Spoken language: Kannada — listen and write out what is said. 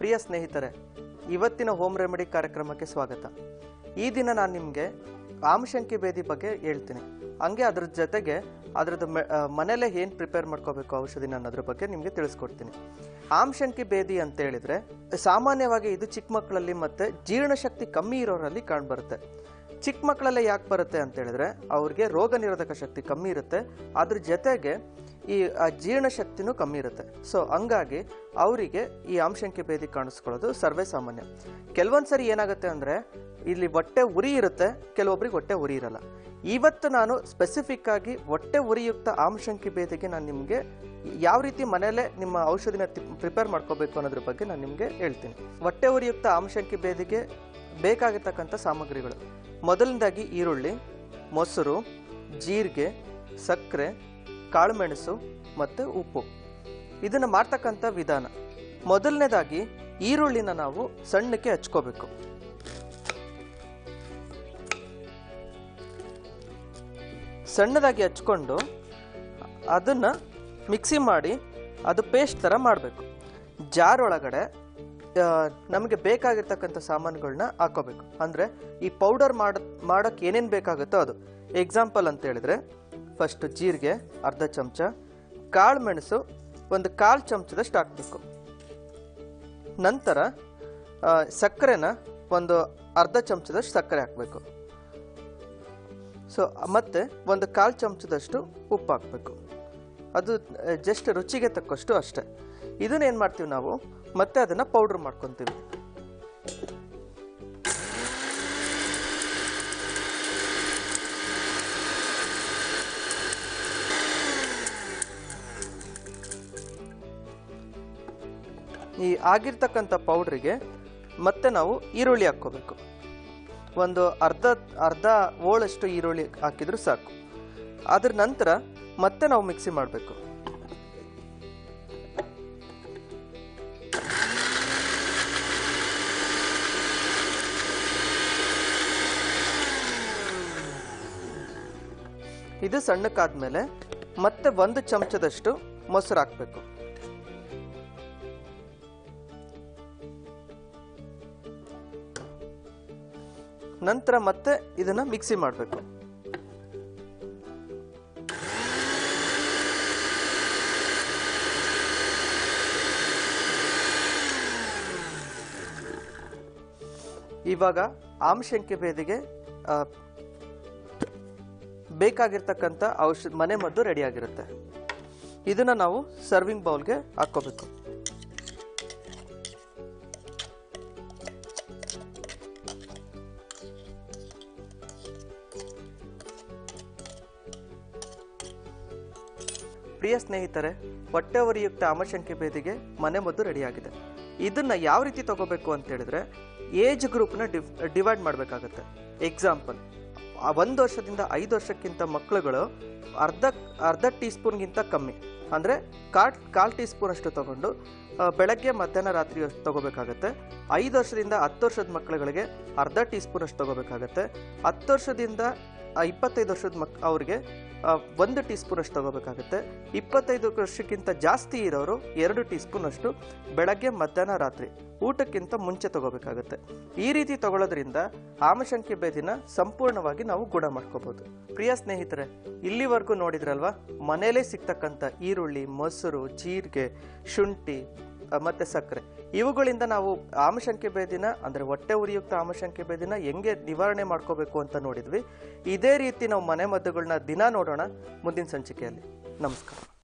ಪ್ರಿಯ ಸ್ನೇಹಿತರೆ ಇವತ್ತಿನ ಹೋಮ್ ರೆಮಿಡಿ ಕಾರ್ಯಕ್ರಮಕ್ಕೆ ಸ್ವಾಗತ ಈ ದಿನ ನಾನು ನಿಮಗೆ ಆಮಶಂಕಿ ಭೇದಿ ಬಗ್ಗೆ ಹೇಳ್ತೀನಿ ಹಂಗೆ ಅದ್ರ ಜೊತೆಗೆ ಅದ್ರದ್ದು ಮೆ- ಆ, ಮನೇಲೆ ಏನು ಪ್ರಿಪೇರ್ ಮಾಡ್ಕೋಬೇಕು ಔಷಧಿನ ಅನ್ನೋದ್ರ ಬಗ್ಗೆ ನಿಮಗೆ ತಿಳಿಸ್ಕೊಡ್ತೀನಿ ಆಮಶಂಕಿ ಭೇದಿ ಅಂತ ಹೇಳಿದ್ರೆ ಸಾಮಾನ್ಯವಾಗಿ ಇದು ಚಿಕ್ಕ ಮಕ್ಕಳಲ್ಲಿ ಮತ್ತೆ ಜೀರ್ಣಶಕ್ತಿ ಕಮ್ಮಿ ಇರೋರಲ್ಲಿ ಕಾಣ್ಬರುತ್ತೆ ಚಿಕ್ಕ ಮಕ್ಕಳಲ್ಲೇ ಯಾಕೆ ಬರುತ್ತೆ ಅಂತ ಹೇಳಿದ್ರೆ ಅವ್ರಿಗೆ ರೋಗ ನಿರೋಧಕ ಶಕ್ತಿ ಕಮ್ಮಿ ಇರುತ್ತೆ ಅದ್ರ ಜೊತೆಗೆ ಈ ಆ ಜೀರ್ಣಶಕ್ತಿನೂ ಕಮ್ಮಿ ಇರುತ್ತೆ ಸೊ ಹಂಗಾಗಿ ಅವರಿಗೆ ಈ ಆಮಶಂಕೆ ಭೇದಿ ಕಾಣಿಸ್ಕೊಳ್ಳೋದು ಸರ್ವೇ ಸಾಮಾನ್ಯ ಕೆಲವೊಂದು ಸರಿ ಏನಾಗುತ್ತೆ ಅಂದರೆ ಇಲ್ಲಿ ಹೊಟ್ಟೆ ಉರಿ ಇರುತ್ತೆ ಕೆಲವೊಬ್ರಿಗೆ ಹೊಟ್ಟೆ ಉರಿ ಇರಲ್ಲ ಇವತ್ತು ನಾನು ಸ್ಪೆಸಿಫಿಕ್ ಆಗಿ ಹೊಟ್ಟೆ ಉರಿಯುಕ್ತ ಆಮಶಂಕಿ ಭೇದಿಗೆ ನಾನು ನಿಮಗೆ ಯಾವ ರೀತಿ ಮನೆಯಲ್ಲೇ ನಿಮ್ಮ ಔಷಧಿನ ಪ್ರಿಪೇರ್ ಮಾಡ್ಕೋಬೇಕು ಅನ್ನೋದ್ರ ಬಗ್ಗೆ ನಾನು ನಿಮಗೆ ಹೇಳ್ತೀನಿ ಹೊಟ್ಟೆ ಉರಿಯುಕ್ತ ಆಮಶಂಕಿ ಭೇದಿಗೆ ಬೇಕಾಗಿರ್ತಕ್ಕಂಥ ಸಾಮಗ್ರಿಗಳು ಮೊದಲನೇದಾಗಿ ಈರುಳ್ಳಿ ಮೊಸರು ಜೀರಿಗೆ ಸಕ್ಕರೆ ಕಾಳುಮೆಣಸು ಮತ್ತು ಉಪ್ಪು ಇದನ್ನು ಮಾಡ್ತಕ್ಕಂಥ ವಿಧಾನ ಮೊದಲನೇದಾಗಿ ಈರುಳ್ಳಿನ ನಾವು ಸಣ್ಣಕ್ಕೆ ಹಚ್ಕೋಬೇಕು ಸಣ್ಣದಾಗಿ ಹಚ್ಕೊಂಡು ಅದನ್ನು ಮಿಕ್ಸಿ ಮಾಡಿ ಅದು ಪೇಸ್ಟ್ ಥರ ಮಾಡಬೇಕು ಜಾರ್ ಒಳಗಡೆ ಆ, ನಮಗೆ ಬೇಕಾಗಿರ್ತಕ್ಕಂಥ ಸಾಮಾನುಗಳನ್ನ ಹಾಕೋಬೇಕು ಅಂದರೆ ಈ ಪೌಡರ್ ಮಾಡ ಮಾಡೋಕ್ಕೆ ಏನೇನು ಬೇಕಾಗುತ್ತೋ ಅದು ಎಕ್ಸಾಂಪಲ್ ಅಂತ ಹೇಳಿದ್ರೆ ಫಸ್ಟ್ ಜೀರಿಗೆ ಅರ್ಧ ಚಮಚ ಕಾಳು ಮೆಣಸು ಒಂದು ಕಾಲು ಚಮಚದಷ್ಟು ಹಾಕಬೇಕು ನಂತರ ಆ, ಸಕ್ಕರೆನ ಒಂದು ಅರ್ಧ ಚಮಚದಷ್ಟು ಸಕ್ಕರೆ ಹಾಕಬೇಕು ಸೊ ಮತ್ತೆ ಒಂದು ಕಾಲು ಚಮಚದಷ್ಟು ಉಪ್ಪು ಹಾಕಬೇಕು ಅದು ಜಸ್ಟ್ ರುಚಿಗೆ ತಕ್ಕಷ್ಟು ಅಷ್ಟೇ ಇದನ್ನ ಏನು ಮಾಡ್ತೀವಿ ನಾವು ಮತ್ತೆ ಅದನ್ನು ಪೌಡ್ರ್ ಮಾಡ್ಕೊತೀವಿ ಈ ಆಗಿರ್ತಕ್ಕಂಥ ಪೌಡ್ರಿಗೆ ಮತ್ತೆ ನಾವು ಈರುಳ್ಳಿ ಹಾಕ್ಕೋಬೇಕು ಒಂದು ಅರ್ಧ ಅರ್ಧ ಓಳಷ್ಟು ಈರುಳ್ಳಿ ಹಾಕಿದ್ರು ಸಾಕು ಅದ್ರ ನಂತರ ಮತ್ತೆ ನಾವು ಮಿಕ್ಸಿ ಮಾಡಬೇಕು ಇದು ಸಣ್ಣಕ್ಕಾದ್ಮೇಲೆ ಮತ್ತೆ ಒಂದು ಚಮಚದಷ್ಟು ಮೊಸರು ಹಾಕಬೇಕು ನಂತರ ಮತ್ತೆ ಇದನ್ನ ಮಿಕ್ಸಿ ಮಾಡಬೇಕು ಇವಾಗ ಆಮಶಂಕೆ ಭೇದಿಗೆ ಆ, ಬೇಕಾಗಿರ್ತಕ್ಕಂಥ ಔಷಧ ಮನೆ ಮದ್ದು ರೆಡಿ ಆಗಿರುತ್ತೆ ಇದನ್ನ ನಾವು ಸರ್ವಿಂಗ್ ಬೌಲ್ಗೆ ಹಾಕ್ಕೋಬೇಕು ಪ್ರಿಯ ಸ್ನೇಹಿತರೆ ಹೊಟ್ಟೆ ಉರಿಯುಕ್ತ ಆಮಶಂಕೆ ಭೇದಿಗೆ ಮನೆ ಮದ್ದು ರೆಡಿಯಾಗಿದೆ ಇದನ್ನ ಯಾವ ರೀತಿ ತಗೋಬೇಕು ಅಂತ ಹೇಳಿದ್ರೆ ಏಜ್ ಗ್ರೂಪ್ನ ಡಿವೈಡ್ ಮಾಡಬೇಕಾಗತ್ತೆ ಎಕ್ಸಾಂಪಲ್ ಒಂದು ವರ್ಷದಿಂದ ಐದು ವರ್ಷಕ್ಕಿಂತ ಮಕ್ಕಳುಗಳು ಅರ್ಧ ಅರ್ಧ ಟೀ ಸ್ಪೂನ್ಗಿಂತ ಕಮ್ಮಿ ಅಂದರೆ ಕಾಲ್ ಕಾಲು ಟೀ ಸ್ಪೂನ್ ಅಷ್ಟು ತಗೊಂಡು ಆ, ಬೆಳಗ್ಗೆ ಮಧ್ಯಾಹ್ನ ರಾತ್ರಿ ಅಷ್ಟು ತಗೋಬೇಕಾಗತ್ತೆ ಐದು ವರ್ಷದಿಂದ ಹತ್ತು ವರ್ಷದ ಮಕ್ಕಳುಗಳಿಗೆ ಅರ್ಧ ಟೀ ಸ್ಪೂನ್ ಅಷ್ಟು ತಗೋಬೇಕಾಗತ್ತೆ ಹತ್ತು ವರ್ಷದಿಂದ ಆ, ಇಪ್ಪತ್ತೈದು ವರ್ಷದ ಮಕ್ ಅವ್ರಿಗೆ ಆ, ಒಂದು ಟೀ ಸ್ಪೂನ್ ಅಷ್ಟು ತಗೋಬೇಕಾಗುತ್ತೆ ಇಪ್ಪತ್ತೈದು ವರ್ಷಕ್ಕಿಂತ ಜಾಸ್ತಿ ಇರೋರು ಎರಡು ಟೀ ಸ್ಪೂನ್ ಅಷ್ಟು ಬೆಳಗ್ಗೆ ಮಧ್ಯಾಹ್ನ ರಾತ್ರಿ ಊಟಕ್ಕಿಂತ ಮುಂಚೆ ತಗೋಬೇಕಾಗುತ್ತೆ ಈ ರೀತಿ ತಗೊಳ್ಳೋದ್ರಿಂದ ಆಮಶಂಕೆ ಭೇದಿನ ಸಂಪೂರ್ಣವಾಗಿ ನಾವು ಗುಣ ಮಾಡ್ಕೋಬಹುದು ಪ್ರಿಯ ಸ್ನೇಹಿತರೆ ಇಲ್ಲಿವರೆಗೂ ನೋಡಿದ್ರಲ್ವಾ ಮನೇಲೇ ಸಿಗ್ತಕ್ಕಂಥ ಈರುಳ್ಳಿ ಮೊಸರು ಜೀರಿಗೆ ಶುಂಠಿ ಆ, ಮತ್ತೆ ಸಕ್ಕರೆ ಇವುಗಳಿಂದ ನಾವು ಆಮಶಂಕೆ ಭೇದಿನ ಅಂದ್ರೆ ಹೊಟ್ಟೆ ಉರಿಯುಕ್ತ ಆಮಶಂಕೆ ಭೇದಿನ ಹೆಂಗೆ ನಿವಾರಣೆ ಮಾಡ್ಕೋಬೇಕು ಅಂತ ನೋಡಿದ್ವಿ ಇದೇ ರೀತಿ ನಾವು ಮನೆ ಮದ್ದುಗಳನ್ನ ದಿನ ನೋಡೋಣ ಮುಂದಿನ ಸಂಚಿಕೆಯಲ್ಲಿ ನಮಸ್ಕಾರ